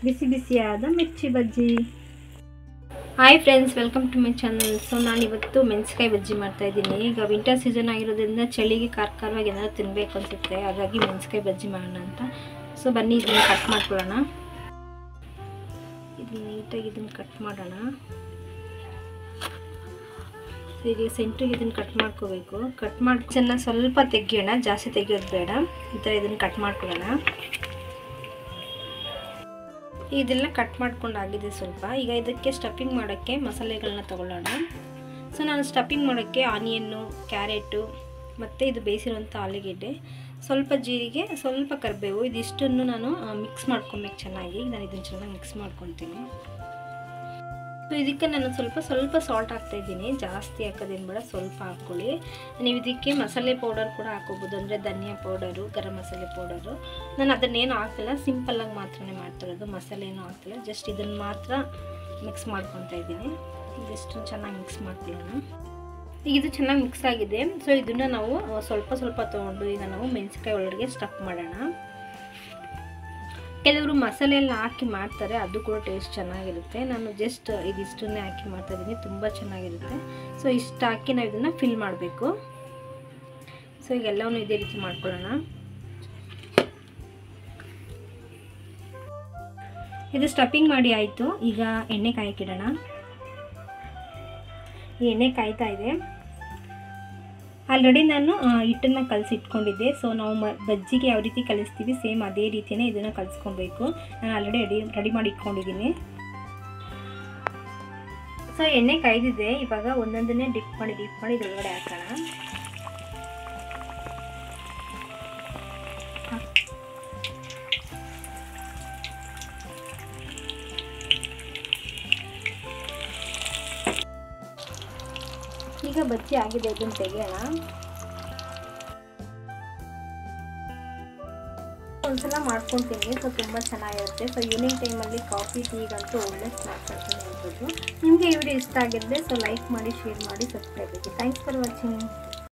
ಬಿಸಿ ಬಿಸಿಯಾದ mirchi bajji hi friends welcome to my channel so ನಾನು ಇವತ್ತು ಮೆಣಸಿಕಾಯಿ ಬಜ್ಜಿ ಮಾಡ್ತಾ ಇದ್ದೀನಿ ಈಗ ವಿಂಟರ್ ಸೀಸನ್ ಆಗಿರೋದ್ರಿಂದ ಚಳಿಗೆ ಖಾರ ಖಾರವಾಗಿ ಏನಾದ್ರು ತಿನ್ನಬೇಕು ಅನಿಸುತ್ತೆ ಹಾಗಾಗಿ ಮೆಣಸಿಕಾಯಿ ಬಜ್ಜಿ ಮಾಡೋಣ ಅಂತ ಸೊ ಬನ್ನಿ ಇದನ್ನು ಕಟ್ ಮಾಡ್ಕೊಳ್ಳೋಣ ಇದನ್ನ ನೀಟಾಗಿ ಇದನ್ನು ಕಟ್ ಮಾಡೋಣ ಈಗ ಸೆಂಟ್ರಿಗೆ ಇದನ್ನು ಕಟ್ ಮಾಡ್ಕೋಬೇಕು ಕಟ್ ಮಾಡಿ ಚೆನ್ನಾಗಿ ಸ್ವಲ್ಪ ತೆಗಿಯೋಣ ಜಾಸ್ತಿ ತೆಗಿಯೋದು ಬೇಡ ಈ ಥರ ಇದನ್ನು ಕಟ್ ಮಾಡ್ಕೊಳ್ಳೋಣ ಇದೆಲ್ಲ ಕಟ್ ಮಾಡ್ಕೊಂಡು ಆಗಿದೆ ಸ್ವಲ್ಪ ಈಗ ಇದಕ್ಕೆ ಸ್ಟಫಿಂಗ್ ಮಾಡೋಕ್ಕೆ ಮಸಾಲೆಗಳನ್ನ ತಗೊಳ್ಳೋಣ ಸೊ ನಾನು ಸ್ಟಫಿಂಗ್ ಮಾಡೋಕ್ಕೆ ಆನಿಯನ್ನು ಕ್ಯಾರೆಟು ಮತ್ತು ಇದು ಬೇಯಿಸಿರುವಂಥ ಆಲೂಗೆಡ್ಡೆ ಸ್ವಲ್ಪ ಜೀರಿಗೆ ಸ್ವಲ್ಪ ಕರಿಬೇವು ಇದಿಷ್ಟನ್ನು ನಾನು ಮಿಕ್ಸ್ ಮಾಡ್ಕೊಬೇಕು ಚೆನ್ನಾಗಿ ನಾನು ಇದನ್ನು ಚೆನ್ನಾಗಿ ಮಿಕ್ಸ್ ಮಾಡ್ಕೊತೀನಿ ಸೊ ಇದಕ್ಕೆ ನಾನು ಸ್ವಲ್ಪ ಸ್ವಲ್ಪ ಸಾಲ್ಟ್ ಹಾಕ್ತಾಯಿದ್ದೀನಿ ಜಾಸ್ತಿ ಹಾಕೋದೇನು ಬೇಡ ಸ್ವಲ್ಪ ಹಾಕ್ಕೊಳ್ಳಿ ನೀವು ಇದಕ್ಕೆ ಮಸಾಲೆ ಪೌಡರ್ ಕೂಡ ಹಾಕೋಬೋದು ಅಂದರೆ ಧನಿಯಾ ಪೌಡರು ಗರಂ ಮಸಾಲೆ ಪೌಡರು ನಾನು ಅದನ್ನೇನು ಹಾಕಿಲ್ಲ ಸಿಂಪಲ್ಲಾಗಿ ಮಾತ್ರನೇ ಮಾಡ್ತಿರೋದು ಮಸಾಲೆ ಏನೂ ಹಾಕ್ತಿಲ್ಲ ಜಸ್ಟ್ ಇದನ್ನು ಮಾತ್ರ ಮಿಕ್ಸ್ ಮಾಡ್ಕೊತಾ ಇದ್ದೀನಿ ಇದಿಷ್ಟು ಚೆನ್ನಾಗಿ ಮಿಕ್ಸ್ ಮಾಡ್ಕೊಳ್ಳೋಣ ಈಗ ಇದು ಚೆನ್ನಾಗಿ ಮಿಕ್ಸ್ ಆಗಿದೆ ಸೊ ಇದನ್ನು ನಾವು ಸ್ವಲ್ಪ ಸ್ವಲ್ಪ ತೊಗೊಂಡು ಈಗ ನಾವು ಮೆಣಸಿನ್ಕಾಯಿ ಒಳಗಡೆ ಸ್ಟಫ್ ಮಾಡೋಣ ಕೆಲವರು ಮಸಾಲೆ ಎಲ್ಲ ಹಾಕಿ ಮಾಡ್ತಾರೆ ಅದು ಕೂಡ ಟೇಸ್ಟ್ ಚೆನ್ನಾಗಿರುತ್ತೆ ನಾನು ಜಸ್ಟ್ ಇದಿಷ್ಟನ್ನೇ ಹಾಕಿ ಮಾಡ್ತಾ ಇದ್ದೀನಿ ತುಂಬ ಚೆನ್ನಾಗಿರುತ್ತೆ ಸೊ ಇಷ್ಟು ಹಾಕಿ ನಾವು ಇದನ್ನು ಫಿಲ್ ಮಾಡಬೇಕು ಸೊ ಈಗ ಎಲ್ಲವನ್ನೂ ಇದೇ ರೀತಿ ಮಾಡ್ಕೊಳ್ಳೋಣ ಇದು ಸ್ಟಫಿಂಗ್ ಮಾಡಿ ಆಯಿತು ಈಗ ಎಣ್ಣೆ ಕಾಯಕ್ಕಿಡೋಣ ಈ ಎಣ್ಣೆ ಕಾಯ್ತಾ ಇದೆ ಆಲ್ರೆಡಿ ನಾನು ಹಿಟ್ಟನ್ನು ಕಲಸಿ ಇಟ್ಕೊಂಡಿದ್ದೆ ಸೊ ನಾವು ಮ ಬಜ್ಜಿಗೆ ಯಾವ ರೀತಿ ಕಲಿಸ್ತೀವಿ ಸೇಮ್ ಅದೇ ರೀತಿಯೇ ಇದನ್ನು ಕಲಿಸ್ಕೊಬೇಕು ನಾನು ಆಲ್ರೆಡಿ ರೆಡಿ ರೆಡಿ ಮಾಡಿ ಇಟ್ಕೊಂಡಿದ್ದೀನಿ ಸೊ ಎಣ್ಣೆ ಕಾಯ್ದಿದೆ ಇವಾಗ ಒಂದೊಂದನ್ನೇ ಡಿಪ್ ಮಾಡಿ ಡಿಪ್ ಮಾಡಿ ಇದರೊಳಗಡೆ ಹಾಕೋಣ ಈಗ ಬಜ್ಜಿ ಆಗಿದೆ ಅದನ್ನು ತೆಗೆಯೋಣ ಒಂದ್ಸಲ ಮಾಡ್ಕೊತೀನಿ ಸೊ ತುಂಬ ಚೆನ್ನಾಗಿರುತ್ತೆ ಸೊ ಈವ್ನಿಂಗ್ ಟೈಮಲ್ಲಿ ಕಾಫಿ ಟೀಗಂತೂ ಒಳ್ಳೆ ಸ್ನ್ಯಾಕ್ಸ್ ಅಂತಲೇ ಹೇಳ್ಬೋದು ನಿಮಗೆ ಈ ವಿಡಿಯೋ ಇಷ್ಟ ಆಗಿದ್ದರೆ ಸೊ ಲೈಕ್ ಮಾಡಿ ಶೇರ್ ಮಾಡಿ ಸಬ್ಸ್ಕ್ರೈಬ್ ಆಗಿ ಥ್ಯಾಂಕ್ಸ್ ಫಾರ್ ವಾಚಿಂಗ್